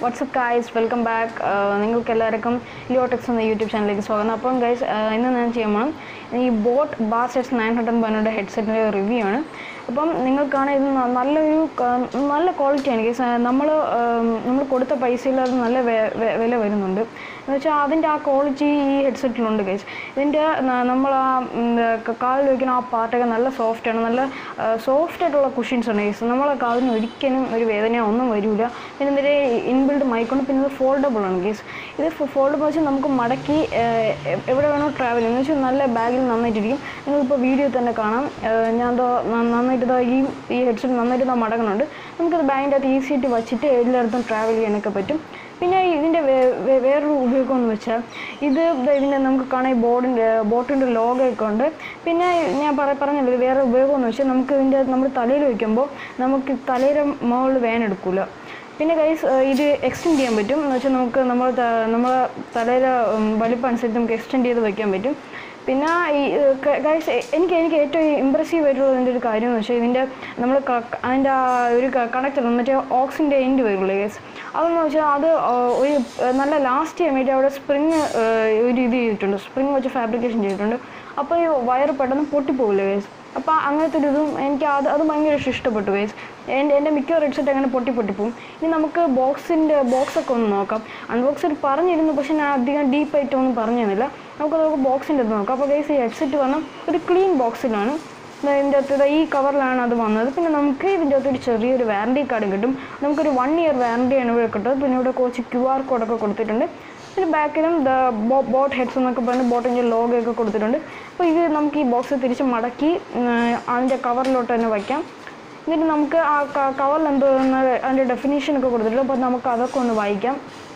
WhatsApp guys welcome back നിങ്ങൾക്ക് എല്ലാവർക്കും ലിയോടെക്സ് എന്ന യൂട്യൂബ് ചാനലിലേക്ക് സ്വാഗതം അപ്പം ഗൈസ് ഇന്ന് ഞാൻ ചെയ്യാൻ പോകണം ഈ ബോട്ട് ബാസെറ്റ്സ് നയൻ ഹൺഡ്രഡ് പറഞ്ഞ ഹെഡ്സെറ്റിൻ്റെ റിവ്യൂ ആണ് അപ്പം നിങ്ങൾക്കാണ് ഇത് ന- നല്ലൊരു ക- നല്ല ക്വാളിറ്റിയാണ് ഗൈസ് നമ്മൾ നമ്മൾ കൊടുത്ത പൈസയിൽ അത് നല്ല വെ- വെ- വില വരുന്നുണ്ട് എന്ന് വെച്ചാൽ അതിൻ്റെ ആ ക്വാളിറ്റി ഈ ഹെഡ്സെറ്റിലുണ്ട് ഗൈസ് ഇതിൻ്റെ നമ്മൾ ആ ഉം, ക- കാലിൽ വയ്ക്കുന്ന ആ പാർട്ടൊക്കെ നല്ല സോഫ്റ്റാണ് നല്ല സോഫ്റ്റ് ആയിട്ടുള്ള കുഷ്യൻസ് ആണ് ഗൈസ് നമ്മളെ കാലിന് ഒരിക്കലും ഒരു വേദനയോ ഒന്നും വരില്ല പിന്നെ ഇതിൻ്റെ ഇൻബിൽഡ് മൈക്കുണ്ട് പിന്നെ ഇത് ഫോൾഡബിൾ ആണ് ഗൈസ് ഇത് ഫോൾഡബിൾ വെച്ചാൽ നമുക്ക് മടക്കി ഏഹ്, എ- എവിടെ വേണോ ട്രാവൽ എന്ന് വെച്ചാൽ നല്ല ബാഗിൽ നന്നായിട്ടിരിക്കും നിങ്ങളിപ്പോൾ വീഡിയോ തന്നെ കാണാം ഏഹ്, ഞാൻ ദോ ന- നന്നായിട്ട് ദാ ഈ ഈ ഹെഡ്സെറ്റ് നന്നായിട്ട് ദാ മടങ്ങുന്നുണ്ട് നമുക്കത് ബാഗിൻ്റെ അകത്ത് ഈസി ആയിട്ട് വച്ചിട്ട് എല്ലായിടത്തും ട്രാവൽ ചെയ്യാനൊക്കെ പറ്റും പിന്നെ ഇതിൻ്റെ വേ- വേ- വേറൊരു ഉപയോഗം എന്ന് വെച്ചാൽ ഇത് ദാ ഇതിൻ്റെ നമുക്ക് കാണാൻ ഈ ബോർഡിൻ്റെ ബോട്ടിൻ്റെ ലോഗോ ഒക്കെ ഉണ്ട് പിന്നെ ഞാൻ പറ പറഞ്ഞല്ലോ ഇത് വേറെ ഉപയോഗം എന്ന് വെച്ചാൽ നമുക്ക് ഇതിൻ്റെ നമ്മൾ തലയിൽ വയ്ക്കുമ്പോൾ നമുക്ക് തലയുടെ മുകളിൽ വേനെടുക്കില്ല പിന്നെ ഗൈസ് ഇത് എക്സ്റ്റെൻഡ് ചെയ്യാൻ പറ്റും എന്ന് വെച്ചാൽ നമുക്ക് നമ്മൾ നമ്മളെ തലയുടെ ഉം, വലിപ്പം അനുസരിച്ച് നമുക്ക് എക്സ്റ്റെൻഡ് ചെയ്ത് വയ്ക്കാൻ പറ്റും പിന്നെ ഈ ഗൈസ് എനിക്ക് എനിക്ക് ഏറ്റവും ഇമ്പ്രസീവ് ആയിട്ടുള്ള ഇതിൻ്റെ ഒരു കാര്യം എന്ന് വെച്ചാൽ ഇതിൻ്റെ നമ്മൾ അതിൻ്റെ ആ ഒരു കണക്ടർ മറ്റേ ഓക്സിൻ്റെ എൻഡ് വരുള്ളൂ ഗൈസ് അതെന്ന് വെച്ചാൽ അത് ആ, ഒരു ആ, നല്ല ലാസ്റ്റ് ചെയ്യാൻ വേണ്ടി അവിടെ സ്പ്രിങ് ഒരു ഇത് ചെയ്തിട്ടുണ്ട് സ്പ്രിങ് വെച്ച് ഫാബ്രിക്കേഷൻ ചെയ്തിട്ടുണ്ട് അപ്പോൾ ഈ വയർ പെട്ടെന്ന് പൊട്ടിപ്പോകില്ല ഗൈസ് അപ്പോൾ അങ്ങനത്തെ ഒരു ഇതും എനിക്ക് അത് അത് ഭയങ്കര ഇഷ്ടം ഇഷ്ടപ്പെട്ടു ഗൈസ് എൻ്റെ എൻ്റെ മിക്ക ഹെഡ്സെറ്റ് അങ്ങനെ പൊട്ടി പൊട്ടിപ്പോവും ഇനി നമുക്ക് ബോക്സിൻ്റെ ബോക്സൊക്കെ ഒന്ന് നോക്കാം അൺബോക്സിൽ പറഞ്ഞിരുന്നു പക്ഷേ ഞാൻ അധികം ഡീപ്പായിട്ട് ഒന്നും പറഞ്ഞിരുന്നില്ല നമുക്ക് നമുക്ക് ബോക്സിൻ്റെ ഇത് നോക്കാം അപ്പോൾ ഗൈസ് ഈ ഹെഡ്സെറ്റ് പറഞ്ഞാൽ ഒരു ക്ലീൻ ബോക്സിലാണ് ദാ ഇതിൻ്റെ അകത്ത് ദാ ഈ കവറിലാണ് അത് വന്നത് പിന്നെ നമുക്ക് ഇതിൻ്റെ അകത്ത് ഒരു ചെറിയൊരു വാറണ്ടി കാർഡ് കിട്ടും നമുക്കൊരു വൺ ഇയർ വാറണ്ടിയാണ് ഇവിടെ കിട്ടുന്നത് പിന്നെ ഇവിടെ കുറച്ച് ക്യു ആർ കോഡൊക്കെ കൊടുത്തിട്ടുണ്ട് പിന്നെ ബാക്കിലും ദ ബോട്ട് ഹെഡ്സ് എന്നൊക്കെ പറഞ്ഞ് ബോട്ടിൻ്റെ ലോഗോ ഒക്കെ കൊടുത്തിട്ടുണ്ട് അപ്പോൾ ഇത് നമുക്ക് ഈ ബോക്സ് തിരിച്ച് മടക്കി ഉം, അതിൻ്റെ കവറിലോട്ട് തന്നെ വയ്ക്കാം എന്നിട്ട് നമുക്ക് ആ കവറിൽ എന്തോ ഒന്ന് അതിൻ്റെ ഡെഫിനേഷൻ ഒക്കെ കൊടുത്തിട്ടുണ്ട് അപ്പോൾ നമുക്ക് അതൊക്കെ ഒന്ന് വായിക്കാം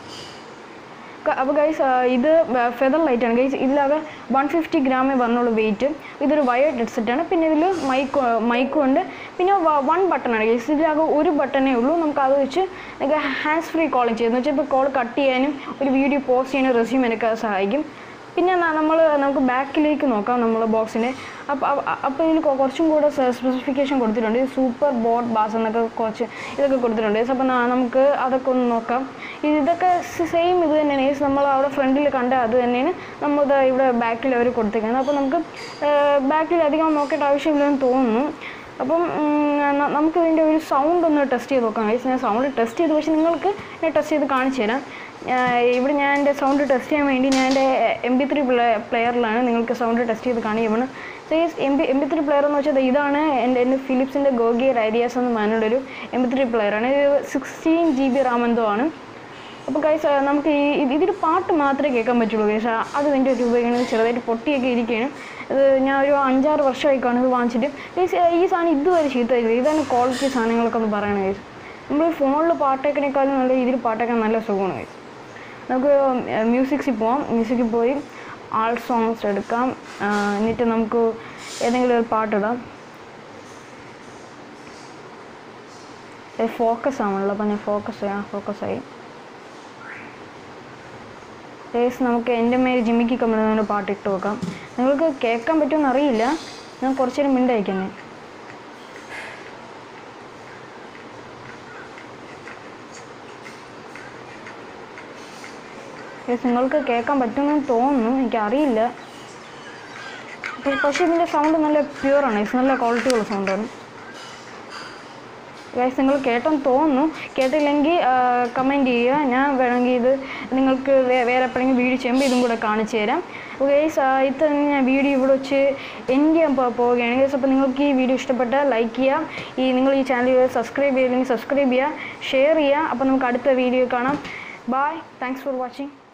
അപ്പോൾ ഗൈസ് ഇത് ഫെദർ ലൈറ്റ് ആണ് ഗൈസ് ഇതിലാകെ വൺ ഫിഫ്റ്റി ഗ്രാമേ വന്നുള്ളൂ വെയിറ്റ് ഇതൊരു വയേർഡ് ഹെഡ്സെറ്റ് ആണ് പിന്നെ ഇതിൽ മൈക്ക് മൈക്കും ഉണ്ട് പിന്നെ വൺ ബട്ടൺ ആണ് ഗൈസ് ഇതിലാകെ ഒരു ബട്ടണേ ഉള്ളൂ നമുക്ക് അത് വെച്ച് നമുക്ക് ഹാൻഡ്സ് ഫ്രീ കോളിംഗ് ചെയ്യുന്നു വെച്ചാൽ ഇപ്പോൾ കോൾ കട്ട് ചെയ്യാനും ഒരു വീഡിയോ പോസ്റ്റ് ചെയ്യാനും റെസ്യൂം ചെയ്യാനൊക്കെ അത് സഹായിക്കും പിന്നെ നമ്മൾ നമുക്ക് ബാക്കിലേക്ക് നോക്കാം നമ്മൾ ബോക്സിൻ്റെ അപ്പോൾ അപ്പോൾ ഇതിൽ കൊ- കുറച്ചും കൂടെ സ്പെസിഫിക്കേഷൻ കൊടുത്തിട്ടുണ്ട് സൂപ്പർ ബോട്ട് ബാസ് എന്നൊക്കെ കുറച്ച് ഇതൊക്കെ കൊടുത്തിട്ടുണ്ട് അപ്പോൾ നമുക്ക് അതൊക്കെ ഒന്ന് നോക്കാം ഇത് ഇതൊക്കെ സെയിം ഇത് തന്നെയാണ് ഈ നമ്മൾ അവിടെ ഫ്രണ്ടിൽ കണ്ട അത് തന്നെയാണ് നമ്മൾ ദാ ഇവിടെ ബാക്കിൽ അവർ കൊടുത്തേക്കുന്നത് അപ്പോൾ നമുക്ക് ബാക്കിൽ അധികം നോക്കേണ്ട ആവശ്യമില്ലെന്ന് തോന്നുന്നു അപ്പം ഉം, ന- നമുക്ക് ഇതിൻ്റെ ഒരു സൗണ്ട് ഒന്ന് ടെസ്റ്റ് ചെയ്ത് നോക്കാം guys. ഞാൻ സൗണ്ട് ടെസ്റ്റ് ചെയ്ത് പക്ഷേ നിങ്ങൾക്ക് ഞാൻ ടെസ്റ്റ് ചെയ്ത് കാണിച്ചു തരാം ഞാൻ- ഇവിടെ ഞാൻ എൻ്റെ സൗണ്ട് ടെസ്റ്റ് ചെയ്യാൻ വേണ്ടി ഞാൻ എൻ്റെ എം ബി ത്രീ പ്ലെയറിലാണ് നിങ്ങൾക്ക് സൗണ്ട് ടെസ്റ്റ് ചെയ്ത് കാണിക്കണം സോ ഈ M B M B three player എന്ന് വെച്ചാൽ ദേ ഇതാണ് എൻ്റെ എൻ്റെ ഫിലിപ്സിൻ്റെ ഗോഗിയർ ഐഡിയാസ് എന്ന് പറഞ്ഞുള്ള ഒരു എം ബി ത്രീ പ്ലെയറാണ് ഇത് സിക്സ്റ്റീൻ ജി ബി റാം എന്തോ ആണ് അപ്പോൾ ഗൈസ് നമുക്ക് ഈ ഇത് ഇതിൽ പാട്ട് മാത്രമേ കേൾക്കാൻ പറ്റുള്ളൂ ഗൈസ് അത് ഇതിൻ്റെ ഒരു ഉപയോഗിക്കുന്നത് ചെറുതായിട്ട് പൊട്ടിയൊക്കെ ഇരിക്കുകയാണ് ഇത് ഞാൻ ഒരു അഞ്ചാറ് വർഷമായി കാണും ഇത് വാങ്ങിച്ചിട്ട് ഗൈസ് ഈ സാധനം ഇതുവരെ ചീത്തയില്ല ഇതാണ് ക്വാളിറ്റി സാധനങ്ങളൊക്കെ ഒന്ന് പറയണം ഗൈസ് നമ്മൾ ഫോണിൽ പാട്ടേക്കിനേക്കാളും നല്ല രീതിയിൽ പാട്ടേക്കാൻ നല്ല സുഖമാണ് ഗൈസ് നമുക്ക് മ്യൂസിക്സിൽ പോവാം മ്യൂസിക്കിൽ പോയി ആൾ സോങ്സ് എടുക്കാം ആ, എന്നിട്ട് നമുക്ക് ഏതെങ്കിലും ഒരു പാട്ടിടാം ഫോക്കസ് ആണല്ലോ അപ്പോൾ ഞാൻ ഫോക്കസ് ചെയ്യാം ഫോക്കസ് ആയി കേസ് നമുക്ക് എൻ്റെ മേൽ ജിമ്മിക്ക് കമ്പനി പാട്ട് ഇട്ട് നോക്കാം നിങ്ങൾക്ക് കേൾക്കാൻ പറ്റുമെന്ന് അറിയില്ല ഞാൻ കുറച്ച് നേരം മിണ്ടയക്കുന്നേ കേസ് നിങ്ങൾക്ക് കേൾക്കാൻ പറ്റുമെന്ന് തോന്നുന്നു എനിക്കറിയില്ല പക്ഷെ- പക്ഷേ ഇതിൻ്റെ സൗണ്ട് നല്ല പ്യുവറാണ് ഇത് നല്ല ക്വാളിറ്റിയുള്ള സൗണ്ടാണ് ഗൈസ് നിങ്ങൾ കേട്ടെന്ന് തോന്നുന്നു കേട്ടില്ലെങ്കിൽ കമൻറ്റ് ചെയ്യുക ഞാൻ വേണമെങ്കിൽ ഇത് നിങ്ങൾക്ക് വേ- വേറെ എപ്പോഴെങ്കിലും വീഡിയോ ചെയ്യുമ്പോൾ ഇതും കൂടെ കാണിച്ചു തരാം ഗൈസ് ഇത്ര ഞാൻ വീഡിയോ ഇവിടെ വെച്ച് എൻഡ് ചെയ്യാൻ പോ- പോവുകയാണ് ഗൈസ് അപ്പോൾ നിങ്ങൾക്ക് ഈ വീഡിയോ ഇഷ്ടപ്പെട്ടാൽ ലൈക്ക് ചെയ്യുക ഈ നിങ്ങൾ ഈ ചാനൽ സബ്സ്ക്രൈബ് ചെയ്തില്ലെങ്കിൽ സബ്സ്ക്രൈബ് ചെയ്യുക ഷെയർ ചെയ്യുക അപ്പോൾ നമുക്ക് അടുത്ത വീഡിയോ കാണാം ബൈ താങ്ക്സ് ഫോർ വാച്ചിങ്